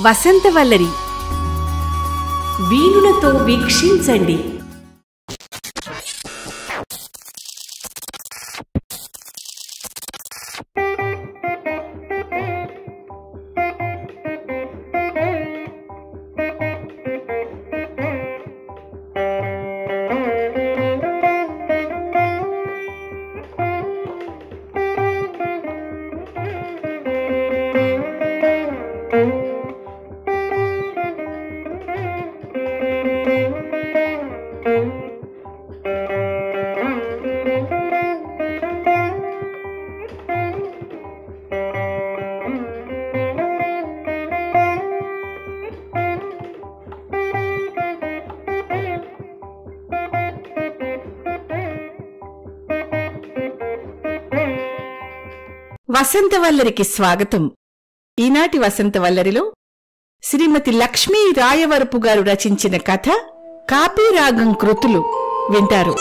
వసంతవల్లరి వీణులతో వీక్షించండి వసంతవల్లరికి స్వాగతం ఈనాటి వసంతవల్లరిలో శ్రీమతి లక్ష్మీ రాయవరపు గారు రచించిన కథ కాపీరాగం కృతులు వింటారు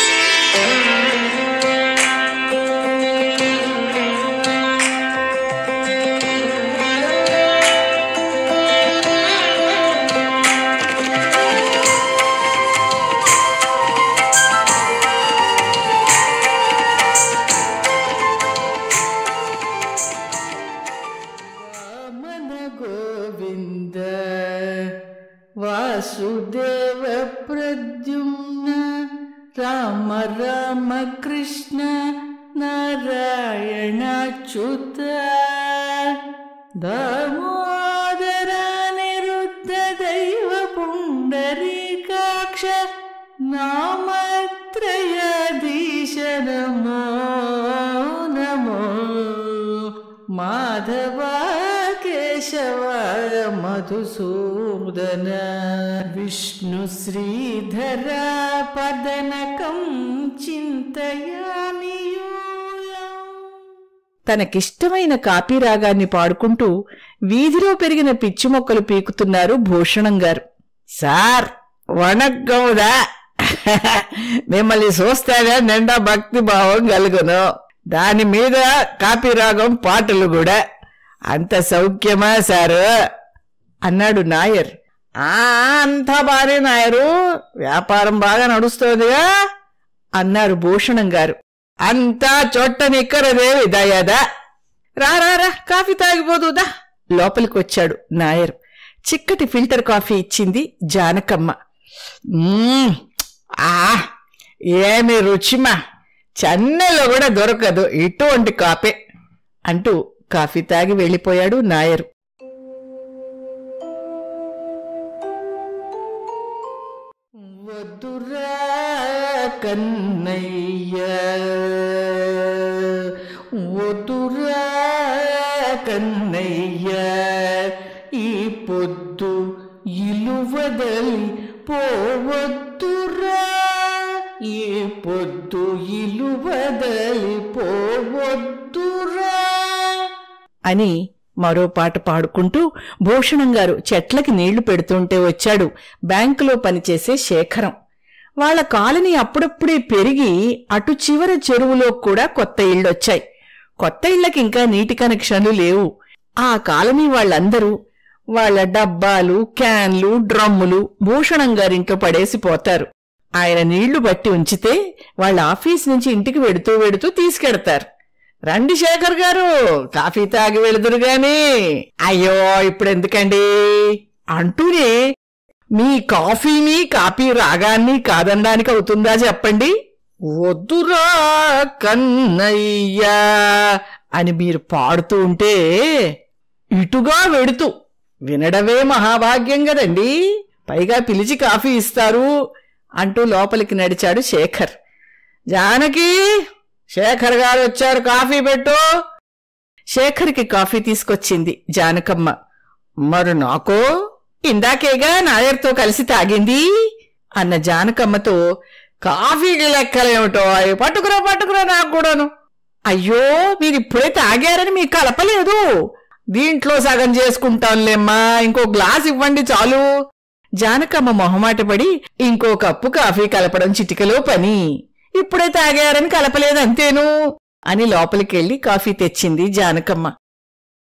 వామన గోవింద వాసుదేవ ప్రద్యుమ్న రామ రామ కృష్ణ నారాయణచ్యుత దామోదర నిరుద్ధ దైవ పుండరీకాక్ష నామత్రయధీశ నమో నమో మాధవ కేశవ మధుసూదన విష్ణు శ్రీధర పదనకం చింతయామి తనకిష్టమైన కాపీరాగాన్ని పాడుకుంటూ వీధిలో పెరిగిన పిచ్చి మొక్కలు పీకుతున్నారు భూషణం గారు సార్ వణక్కముదా మిమ్మల్ని చూస్తేనే నిండా భక్తి భావం కలుగును దాని మీద కాపీ రాగం పాటలు కూడా అంత సౌఖ్యమా సారు అన్నాడు నాయర్ ఆ అంత బానే నాయరు వ్యాపారం బాగా నడుస్తోందిగా అన్నారు భూషణం గారు అంతా చొట్ట నిక్కరదేవి దయదా రా రా రా కాఫీ తాగిపోదుదా లోపలికొచ్చాడు నాయర్ చిక్కటి ఫిల్టర్ కాఫీ ఇచ్చింది జానకమ్మ మ్మ్. ఆ ఏమి రుచిమా చెన్నైలో కూడా దొరకదు ఇటువంటి కాపీ అంటూ కాఫీ తాగి వెళ్ళిపోయాడు నాయరు వద్దురా కన్నయ్య వద్దురా కన్నయ్య ఈ పొద్దు ఇలువదలి పోవద్దురా ఈ పొద్దు ఇలువదలి పోవద్దురా అని మరో పాట పాడుకుంటూ భూషణం గారు చెట్లకి నీళ్లు పెడుతుంటే వచ్చాడు బ్యాంకులో పనిచేసే శేఖరం వాళ్ళ కాలనీ అప్పుడప్పుడే పెరిగి అటు చివర చెరువులో కూడా కొత్త ఇళ్ళొచ్చాయి కొత్త ఇళ్లకి ఇంకా నీటి కనెక్షన్లు లేవు ఆ కాలనీ వాళ్ళందరూ వాళ్ళ డబ్బాలు క్యాన్లు డ్రమ్ములు భూషణం గారింట్లో పడేసి పోతారు ఆయన నీళ్లు బట్టి ఉంచితే వాళ్ళ ఆఫీస్ నుంచి ఇంటికి వెడుతూ వెడుతూ తీసుకెడతారు రండి శేఖర్ గారు కాఫీ తాగి వెళుదురు గాని అయ్యో ఇప్పుడెందుకండి అంటూనే మీ కాఫీని కాఫీ రాగాన్ని కాదనడానికి అవుతుందా చెప్పండి వద్దురా కన్నయ్యా అని మీరు పాడుతూ ఉంటే ఇటుగా వెడుతూ వినడమే మహాభాగ్యం కదండి పైగా పిలిచి కాఫీ ఇస్తారు అంటూ లోపలికి నడిచాడు శేఖర్ జానకి శేఖర్ గారు వచ్చారు కాఫీ పెట్టు శేఖర్కి కాఫీ తీసుకొచ్చింది జానకమ్మ మరి నాకు ఇందాకేగా నాయర్తో కలిసి తాగింది అన్న జానకమ్మతో కాఫీకి లెక్కలేమిటో అవి పట్టుకురా పట్టుకురా నాకు కూడాను అయ్యో మీరు ఇప్పుడే తాగారని మీకు కలపలేదు దీంట్లో సగం చేసుకుంటాంలేమ్మా ఇంకో గ్లాస్ ఇవ్వండి చాలు జానకమ్మ మొహమాటపడి ఇంకో కప్పు కాఫీ కలపడం చిటికలో పని ఇప్పుడే తాగారని కలపలేదంతేను అని లోపలికెళ్ళి కాఫీ తెచ్చింది జానకమ్మ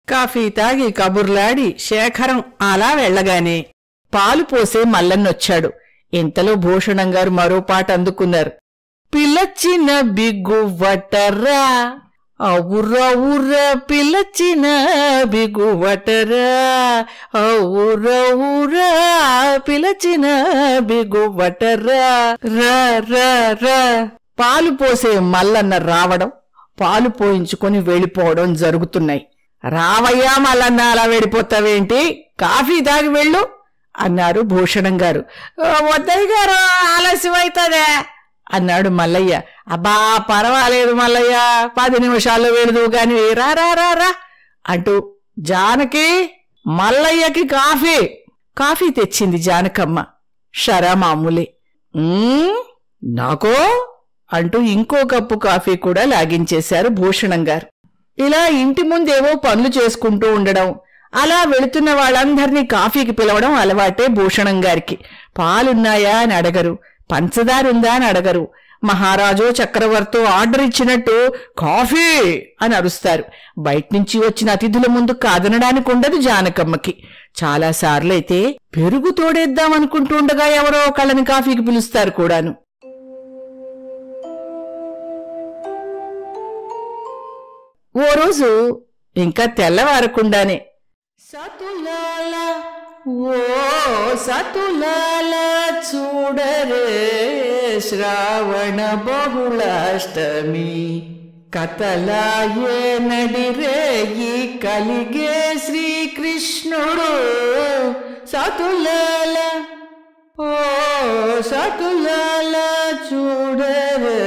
కాఫీ తాగి కబుర్లాడి శేఖరం అలా వెళ్ళగానే పాలు పోసే మల్లన్నొచ్చాడు ఇంతలో భూషణం గారు మరో పాట అందుకున్నారు పిల్లచ్చిన బిగ్గువటరా అవురవుర పిల్లచిన బిగువటరా అవురవుర పిలచిన బిగువటరా రా రా రా పాలు పోసే మల్లన్న రావడం పాలు పోయించుకొని వెళ్ళిపోవడం జరుగుతున్నాయి రావయ్యా మల్లన్న అలా వెళ్ళిపోతావేంటి కాఫీ తాగి వెళ్ళు అన్నారు భూషణం గారు వద్దయ్య గారు ఆలస్యం అవుతుందే అన్నాడు మల్లయ్య అబ్బా పర్వాలేదు మల్లయ్య పది నిమిషాల్లో వెళదు గాని రా రా రా రా అంటూ జానకి మల్లయ్యకి కాఫీ కాఫీ తెచ్చింది జానకమ్మ షరా మామూలే "ఉమ్, నాకో అంటూ ఇంకో కప్పు కాఫీ కూడా లాగించేశారు భూషణం గారు ఇలా ఇంటి ముందేవో పనులు చేసుకుంటూ ఉండడం అలా వెళుతున్న వాళ్ళందర్నీ కాఫీకి పిలవడం అలవాటే భూషణం గారికి పాలున్నాయా అని అడగరు పంచదారుందా అని అడగరు మహారాజో చక్రవర్తో ఆర్డర్ ఇచ్చినట్టు కాఫీ అని అరుస్తారు బయట్నుంచి వచ్చిన అతిథుల ముందు కాదనడానికి ఉండదు జానకమ్మకి చాలాసార్లైతే పెరుగు తోడేద్దామనుకుంటూ ఉండగా ఎవరో ఒకళ్ళని కాఫీకి పిలుస్తారు కూడాను ఓ రోజు ఇంకా తెల్లవారకుండానే సతులాల ఓ సతులాల చూడరే శ్రావణ బహుళాష్టమి కథలాయే నడిరే ఈ కలిగే శ్రీకృష్ణుడు సతులాల ఓ సతులాల చూడరే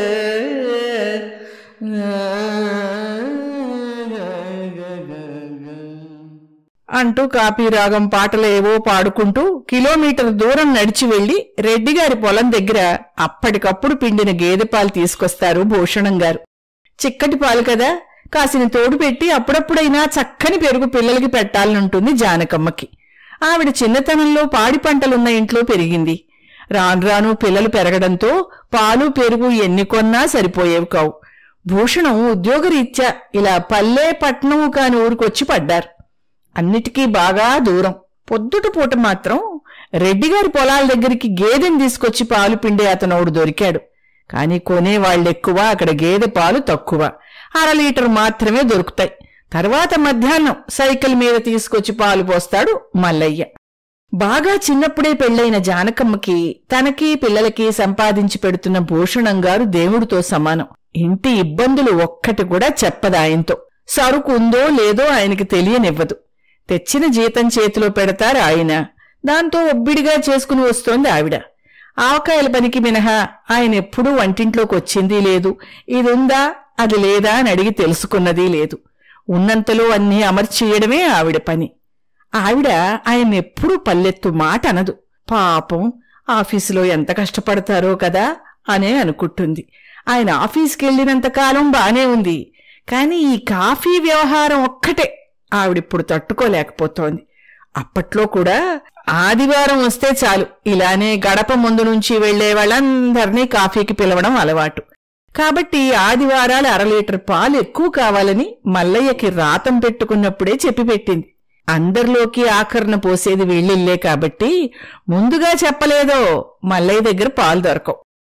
అంటూ కాపీ రాగం పాటలు ఏవో పాడుకుంటూ కిలోమీటర్ దూరం నడిచి వెళ్లి రెడ్డిగారి పొలం దగ్గర అప్పటికప్పుడు పిండిన గేదె పాలు తీసుకొస్తారు భూషణం గారు చిక్కటి పాలు కదా కాసిన తోడు పెట్టి అప్పుడప్పుడైనా చక్కని పెరుగు పిల్లలకి పెట్టాలనుంటుంది జానకమ్మకి ఆవిడ చిన్నతనంలో పాడి పంటలున్న ఇంట్లో పెరిగింది రాను రాను పిల్లలు పెరగడంతో పాలు పెరుగు ఎన్ని కొన్నా సరిపోయేవి కావు భూషణం ఉద్యోగరీత్యా ఇలా పల్లె పట్నము కాని ఊరికొచ్చి పడ్డారు అన్నిటికీ బాగా దూరం పొద్దుట పూట మాత్రం రెడ్డిగారి పొలాల దగ్గరికి గేదెని తీసుకొచ్చి పాలు పిండే అతనోడు దొరికాడు కాని కొనేవాళ్ళెక్కువ అక్కడ గేదె పాలు తక్కువ అర లీటర్ మాత్రమే దొరుకుతాయి తర్వాత మధ్యాహ్నం సైకిల్ మీద తీసుకొచ్చి పాలు పోస్తాడు మల్లయ్య బాగా చిన్నప్పుడే పెళ్లైన జానకమ్మకి తనకి పిల్లలకి సంపాదించి పెడుతున్న భూషణం గారు దేవుడితో సమానం ఇంటి ఇబ్బందులు ఒక్కటి కూడా చెప్పదాయంతో సరుకు ఉందో లేదో ఆయనకి తెలియనివ్వదు తెచ్చిన జీతం చేతిలో పెడతారు ఆయన దాంతో ఒబ్బిడిగా చేసుకుని వస్తోంది ఆవిడ ఆవకాయల పనికి మినహా ఆయన ఎప్పుడూ వంటింట్లోకి వచ్చింది లేదు ఇది ఉందా అది లేదా అని అడిగి తెలుసుకున్నది లేదు ఉన్నంతలో అన్నీ అమర్చేయడమే ఆవిడ పని ఆవిడ ఆయన ఎప్పుడూ పల్లెత్తు మాట అనదు పాపం ఆఫీసులో ఎంత కష్టపడతారో కదా అనే అనుకుంటుంది ఆయన ఆఫీస్కి వెళ్ళినంత కాలం బానే ఉంది కాని ఈ కాఫీ వ్యవహారం ఒక్కటే ఆవిడిప్పుడు తట్టుకోలేకపోతోంది అప్పట్లో కూడా ఆదివారం వస్తే చాలు ఇలానే గడప ముందు నుంచి వెళ్లే వాళ్ళందర్నీ కాఫీకి పిలవడం అలవాటు కాబట్టి ఆదివారాలు అర లీటర్ పాలు ఎక్కువ కావాలని మల్లయ్యకి రాతం పెట్టుకున్నప్పుడే చెప్పి పెట్టింది అందరిలోకి ఆఖరణ పోసేది వీళ్ళిల్లే కాబట్టి ముందుగా చెప్పలేదో మల్లయ్య దగ్గర పాలు దొరకవు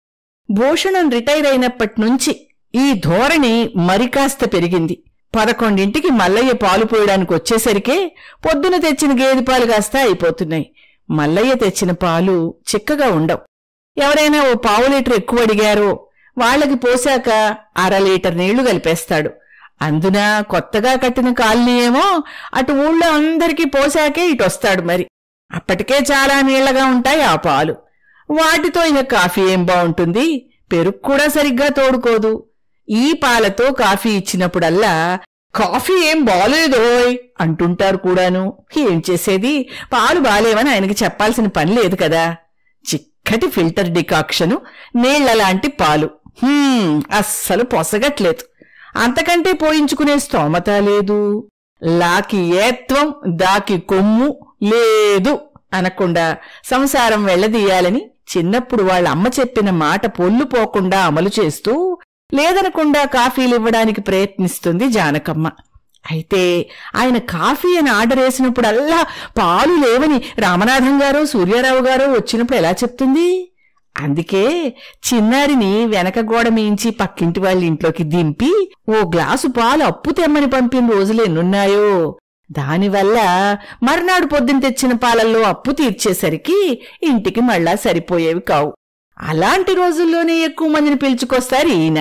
భూషణం రిటైర్ అయినప్పటి నుంచి ఈ ధోరణి మరికాస్త పెరిగింది పదకొండింటికి మల్లయ్య పాలు పోయడానికి వచ్చేసరికే పొద్దున తెచ్చిన గేదె పాలు కాస్త అయిపోతున్నాయి మల్లయ్య తెచ్చిన పాలు చిక్కగా ఉండవు ఎవరైనా ఓ పావు లీటర్ ఎక్కువ అడిగారో వాళ్ళకి పోశాక అర లీటర్ నీళ్లు కలిపేస్తాడు అందున కొత్తగా కట్టిన కాలనీ ఏమో అటు ఊళ్ళో అందరికీ పోశాకే ఇటొస్తాడు మరి అప్పటికే చాలా నీళ్లగా ఉంటాయి ఆ పాలు వాటితో ఇక కాఫీ ఏం బావుంటుంది పెరుగు కూడా సరిగ్గా తోడుకోదు ఈ పాలతో కాఫీ ఇచ్చినప్పుడల్లా కాఫీ ఏం బాలేదోయ్ అంటుంటారు కూడాను ఏం చేసేది పాలు బాలేవని ఆయనకి చెప్పాల్సిన పని లేదు కదా చిక్కటి ఫిల్టర్ డికాక్షను నీళ్లలాంటి పాలు హుమ్, అస్సలు పొసగట్లేదు అంతకంటే పోయించుకునే స్తోమత లేదు లాకి ఏత్వం దాకి కొమ్ము లేదు అనకుండా సంసారం వెళ్లదీయాలని చిన్నప్పుడు వాళ్ళ అమ్మ చెప్పిన మాట పొల్లు పోకుండా అమలు చేస్తూ లేదనకుండా కాఫీలివ్వడానికి ప్రయత్నిస్తుంది జానకమ్మ అయితే ఆయన కాఫీ అని ఆర్డర్ వేసినప్పుడల్లా పాలు లేవని రామనాథం గారో సూర్యారావు గారో వచ్చినప్పుడు ఎలా చెప్తుంది అందుకే చిన్నారిని వెనక గోడ మీంచి పక్కింటి వాళ్ళ ఇంట్లోకి దింపి ఓ గ్లాసు పాలు అప్పు తెమ్మని పంపిన రోజులు ఎన్నున్నాయో దానివల్ల మర్నాడు పొద్దున తెచ్చిన పాలల్లో అప్పు తీర్చేసరికి ఇంటికి మళ్ళా సరిపోయేవి కావు అలాంటి రోజుల్లోనే ఎక్కువ మందిని పిలుచుకొస్తారు ఈయన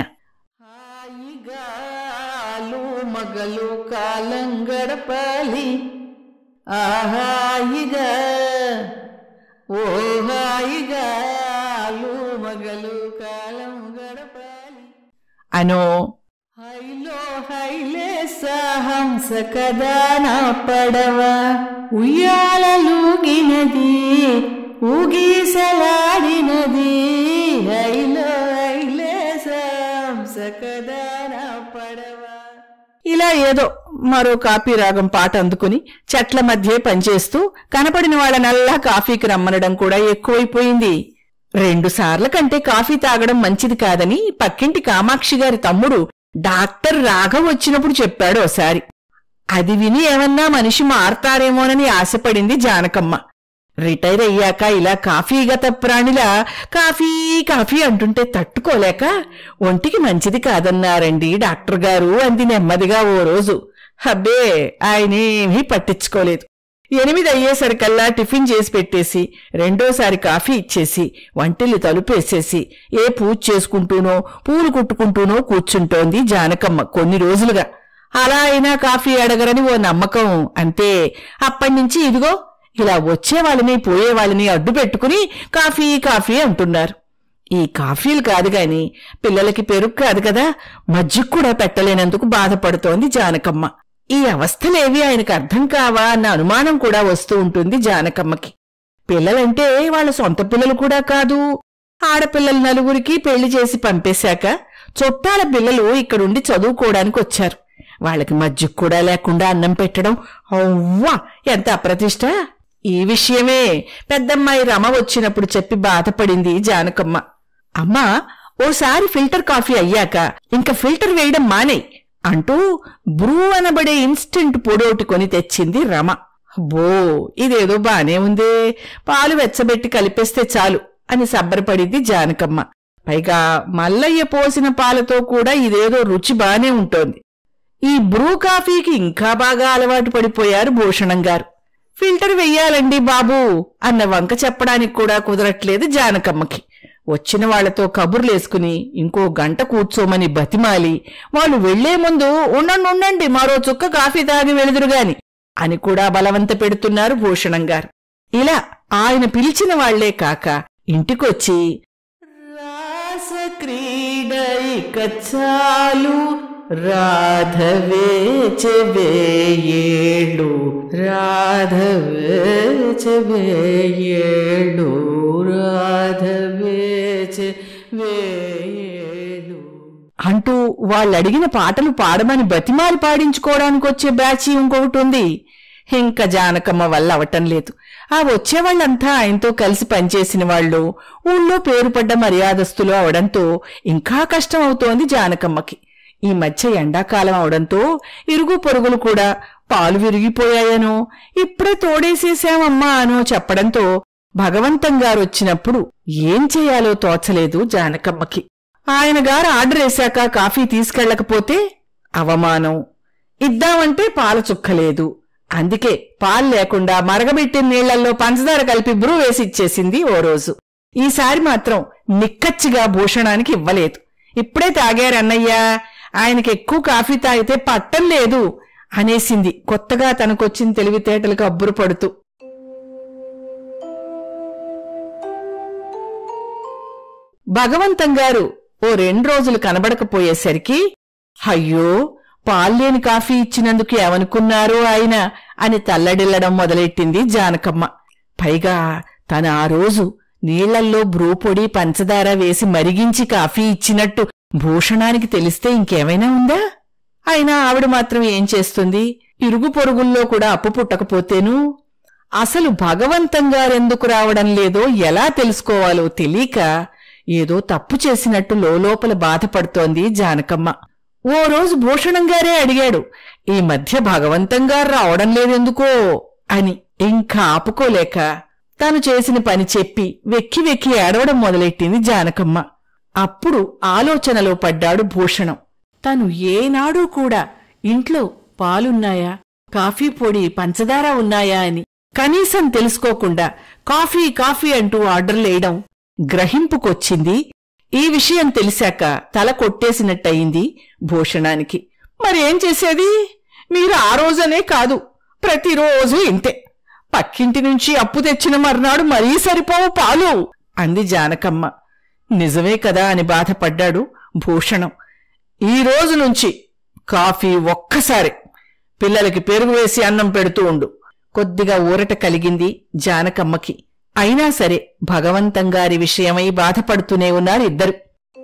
మగలు కాలం గడపాలి ఆహాయిగా ఓ హాయిగా మగలు కాలం గడపాలి అనో హైలో హైలే సాహంస కదా నా పడవ ఉయ్యాలలూగినది ఊగీసలాడినది హైలో హైలే సాహంస కదా నా పడవ ఇలా ఏదో మరో కాపీ రాగం పాట అందుకుని చెట్ల మధ్యే పనిచేస్తూ కనపడిన వాళ్ళనల్లా కాఫీకి రమ్మనడం కూడా ఎక్కువైపోయింది రెండు సార్ల కంటే కాఫీ తాగడం మంచిది కాదని పక్కింటి కామాక్షి గారి తమ్ముడు డాక్టర్ రాఘవ్ వచ్చినప్పుడు చెప్పాడు ఓసారి అది విని ఏమన్నా మనిషి మారతారేమోనని ఆశపడింది జానకమ్మ రిటైర్ అయ్యాక ఇలా కాఫీగత ప్రాణిలా కాఫీ కాఫీ అంటుంటే తట్టుకోలేక ఒంటికి మంచిది కాదన్నారండి డాక్టర్ గారు అంది నెమ్మదిగా ఓ రోజు హబ్బే ఆయనేమీ పట్టించుకోలేదు ఎనిమిది అయ్యేసరికల్లా టిఫిన్ చేసి పెట్టేసి రెండోసారి కాఫీ ఇచ్చేసి వంటిల్లు తలుపేసేసి ఏ పూజ చేసుకుంటూనో పూలు కుట్టుకుంటూనో కూర్చుంటోంది జానకమ్మ కొన్ని రోజులుగా అలా అయినా కాఫీ అడగరని ఓ నమ్మకం అంతే అప్పటినుంచి ఇదిగో ఇలా వచ్చే వాళ్ళని పోయే వాళ్ళని అడ్డు పెట్టుకుని కాఫీ కాఫీ అంటున్నారు ఈ కాఫీలు కాదు గాని పిల్లలకి పెరుగు కాదు కదా మజ్జిగ కూడా పెట్టలేనందుకు బాధపడుతోంది జానకమ్మ ఈ అవస్థలేవి ఆయనకు అర్థం కావా అన్న అనుమానం కూడా వస్తూ ఉంటుంది జానకమ్మకి పిల్లలంటే వాళ్ళ సొంత పిల్లలు కూడా కాదు ఆడపిల్లలు నలుగురికి పెళ్లి చేసి పంపేశాక చుట్టాల పిల్లలు ఇక్కడుండి చదువుకోవడానికి వచ్చారు వాళ్ళకి మజ్జిగ కూడా లేకుండా అన్నం పెట్టడం అవ్వా ఎంత అప్రతిష్ట ఈ విషయమే పెద్దమ్మాయి రమ వచ్చినప్పుడు చెప్పి బాధపడింది జానకమ్మ అమ్మా ఓసారి ఫిల్టర్ కాఫీ అయ్యాక ఇంకా ఫిల్టర్ వేయడం మానేయ్ అంటూ బ్రూ అనబడే ఇన్స్టెంట్ పొడోటి కొని తెచ్చింది రమ బో ఇదేదో బానే ఉందే పాలు వెచ్చబెట్టి కలిపేస్తే చాలు అని సబ్బరపడింది జానకమ్మ పైగా మల్లయ్య పోసిన పాలతో కూడా ఇదేదో రుచి బానే ఉంటోంది ఈ బ్రూ కాఫీకి ఇంకా బాగా అలవాటు పడిపోయారు భూషణం గారు ఫిల్టర్ వెయ్యాలండి బాబూ అన్న వంక చెప్పడానికి కూడా కుదరట్లేదు జానకమ్మకి వచ్చిన వాళ్లతో కబుర్లేసుకుని ఇంకో గంట కూర్చోమని బతిమాలి వాళ్ళు వెళ్లే ముందు ఉండండి ఉండండి మరో చుక్క కాఫీ తాగి వెళుదురుగాని అని కూడా బలవంత పెడుతున్నారు భూషణం గారు ఇలా ఆయన పిలిచిన వాళ్లే కాక ఇంటికొచ్చి రాస క్రీడ ఇక చాలు రాధవే చెవేయేడు రాధవే చెవేయేడు రాధవే చెవేయేడు అంటూ వాళ్ళడిగిన పాటలు పాడమని బతిమాలి పాడించుకోవడానికి వచ్చే బ్యాచ్ ఇంకొకటి ఉంది ఇంకా జానకమ్మ వల్ల అవటం లేదు ఆ వచ్చేవాళ్లంతా ఆయనతో కలిసి పనిచేసిన వాళ్ళు ఊళ్ళో పేరుపడ్డ మర్యాదస్తులు అవడంతో ఇంకా కష్టం అవుతోంది జానకమ్మకి ఈ మధ్య ఎండాకాలం అవడంతో ఇరుగు పొరుగులు కూడా పాలు విరిగిపోయాయనో ఇప్పుడే తోడేసేశామమ్మా అనో చెప్పడంతో భగవంతం గారు వచ్చినప్పుడు ఏం చేయాలో తోచలేదు జానకమ్మకి ఆయన గారు ఆర్డర్ వేశాక కాఫీ తీసుకెళ్లకపోతే అవమానం ఇద్దామంటే పాల చుక్కలేదు అందుకే పాలు లేకుండా మరగబెట్టిన నీళ్లల్లో పంచదార కలిపి బ్రూ వేసి ఇచ్చేసింది ఓ రోజు ఈసారి మాత్రం నిక్కచ్చిగా భూషణానికి ఇవ్వలేదు ఇప్పుడే తాగారన్నయ్యా ఆయనకి ఎక్కువ కాఫీ తాగితే పట్టం లేదు అనేసింది కొత్తగా తనకొచ్చిన తెలివితేటలకు అబ్బురు పడుతూ భగవంతం గారు ఓ రెండు రోజులు కనబడకపోయేసరికి అయ్యో పాల్లేని కాఫీ ఇచ్చినందుకు ఏమనుకున్నారో ఆయన అని తల్లడిల్లడం మొదలెట్టింది జానకమ్మ పైగా తన ఆ రోజు నీళ్లల్లో బ్రూపొడి పంచదార వేసి మరిగించి కాఫీ ఇచ్చినట్టు భూషణానికి తెలిస్తే ఇంకేమైనా ఉందా అయినా ఆవిడ మాత్రం ఏం చేస్తుంది ఇరుగు పొరుగుల్లో కూడా అప్పు పుట్టకపోతేను అసలు భగవంతం గారెందుకు రావడం లేదో ఎలా తెలుసుకోవాలో తెలియక ఏదో తప్పు చేసినట్టు లోపల బాధపడుతోంది జానకమ్మ ఓ రోజు భూషణం గారే అడిగాడు ఈ మధ్య భగవంతం గారు రావడం లేదెందుకో అని ఇంకా ఆపుకోలేక తాను చేసిన పని చెప్పి వెక్కి వెక్కి ఏడవడం మొదలెట్టింది జానకమ్మ అప్పుడు ఆలోచనలో పడ్డాడు భూషణం తను ఏనాడూ కూడా ఇంట్లో పాలున్నాయా కాఫీ పొడి పంచదార ఉన్నాయా అని కనీసం తెలుసుకోకుండా కాఫీ కాఫీ అంటూ ఆర్డర్లేయడం గ్రహింపుకొచ్చింది ఈ విషయం తెలిసాక తల కొట్టేసినట్టయింది భూషణానికి మరేం చేసేది మీరు ఆ రోజనే కాదు ప్రతిరోజు ఇంతే పక్కింటి నుంచి అప్పు తెచ్చిన మర్నాడు మరీ సరిపోవు పాలు అంది జానకమ్మ నిజమే కదా అని బాధపడ్డాడు భూషణం ఈ రోజు నుంచి కాఫీ ఒక్కసారి పిల్లలకి పెరుగు వేసి అన్నం పెడుతూ ఉండు కొద్దిగా ఊరట కలిగింది జానకమ్మకి అయినా సరే భగవంతంగారి విషయమై బాధపడుతూనే ఉన్నారు ఇద్దరు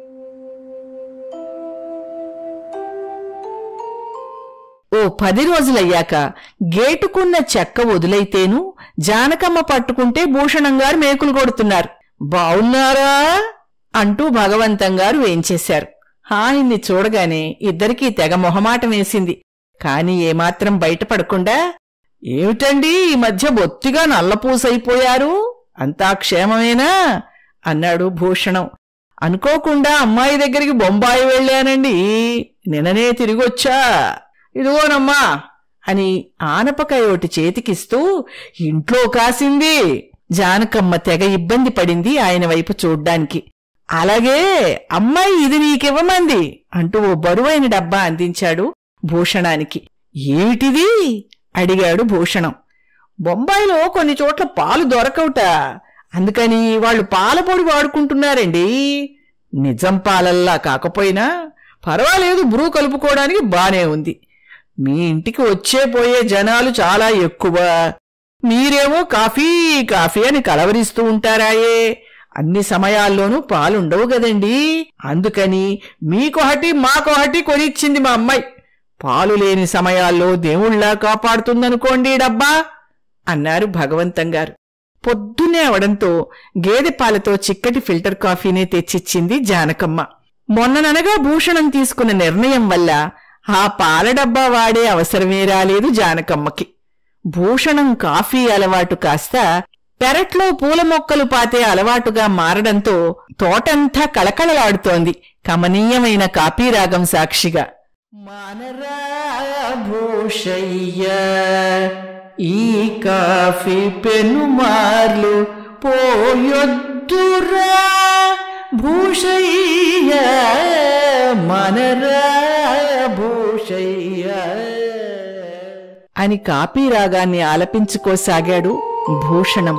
ఓ పది రోజులయ్యాక గేటుకున్న చెక్క వదులైతేను జానకమ్మ పట్టుకుంటే భూషణం గారు మేకులు కొడుతున్నారు బావున్నారా అంటూ భగవంతం గారు వేంచేశారు ఆయన్ని చూడగానే ఇద్దరికీ తెగ మొహమాటం వేసింది కాని ఏమాత్రం బయటపడకుండా ఏమిటండి ఈ మధ్య బొత్తిగా నల్లపూసైపోయారు అంతా క్షేమమేనా అన్నాడు భూషణం అనుకోకుండా అమ్మాయి దగ్గరికి బొంబాయి వెళ్ళానండి నిన్ననే తిరిగొచ్చా ఇదిగోనమ్మా అని ఆనపకాయ ఒకటి చేతికిస్తూ ఇంట్లో కాసింది జానకమ్మ తెగ ఇబ్బంది పడింది ఆయన వైపు చూడ్డానికి అలాగే అమ్మాయి ఇది నీకివ్వమంది అంటూ ఓ బరువైన డబ్బా అందించాడు భూషణానికి ఏమిటిది అడిగాడు భూషణం బొంబాయిలో కొన్ని చోట్ల పాలు దొరకవుట అందుకని వాళ్ళు పాలపొడి వాడుకుంటున్నారండి నిజం పాలల్లా కాకపోయినా పర్వాలేదు బ్రూ కలుపుకోవడానికి బానే ఉంది మీ ఇంటికి వచ్చే పోయే జనాలు చాలా ఎక్కువ మీరేమో కాఫీ కాఫీ అని కలవరిస్తూ ఉంటారాయే అన్ని సమయాల్లోనూ పాలుండవు గదండి అందుకని మీకొహటి మాకొహటి కొనిచ్చింది మా అమ్మాయి పాలు లేని సమయాల్లో దేవుళ్లా కాపాడుతుందనుకోండి డబ్బా అన్నారు భగవంతం గారు పొద్దున్నే అవడంతో గేదె పాలతో చిక్కటి ఫిల్టర్ కాఫీనే తెచ్చిచ్చింది జానకమ్మ మొన్నననగా భూషణం తీసుకున్న నిర్ణయం వల్ల ఆ పాల డబ్బా వాడే అవసరమే రాలేదు జానకమ్మకి భూషణం కాఫీ అలవాటు కాస్త పెరట్లో పూల మొక్కలు పాతే అలవాటుగా మారడంతో తోటంతా కళకళలాడుతోంది కమనీయమైన కాపీరాగం సాక్షిగా మానరా భూషయ్య ఈ కాఫీ పెనుమార్లు పోయొద్దురా భూషయ్య మనరా భూషయ్య అని కాపీ రాగాన్ని ఆలపించుకోసాగాడు భూషణం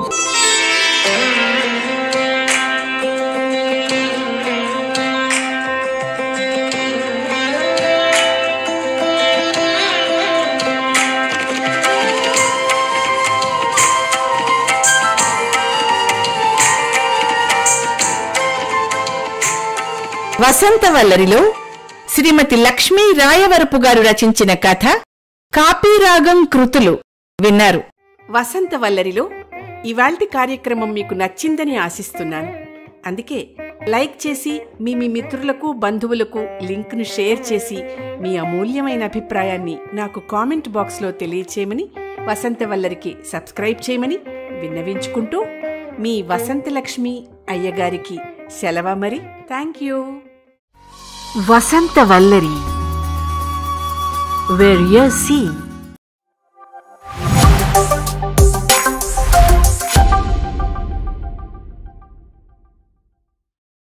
వసంతవల్లరిలో శ్రీమతి లక్ష్మీ రాయవరపు గారు రచించిన కథ కాపీరాగం కృతులు విన్నారు వసంతవల్లరిలో ఇవాల్టి కార్యక్రమం మీకు నచ్చిందని ఆశిస్తున్నాను అందుకే లైక్ చేసి మీ మీ మిత్రులకు బంధువులకు లింక్ను షేర్ చేసి మీ అమూల్యమైన అభిప్రాయాన్ని నాకు కామెంట్ బాక్స్లో తెలియచేయమని వసంతవల్లరికి సబ్స్క్రైబ్ చేయమని విన్నవించుకుంటూ మీ వసంతలక్ష్మి అయ్యగారికి సెలవ మరి thank you Vasantavallari where you see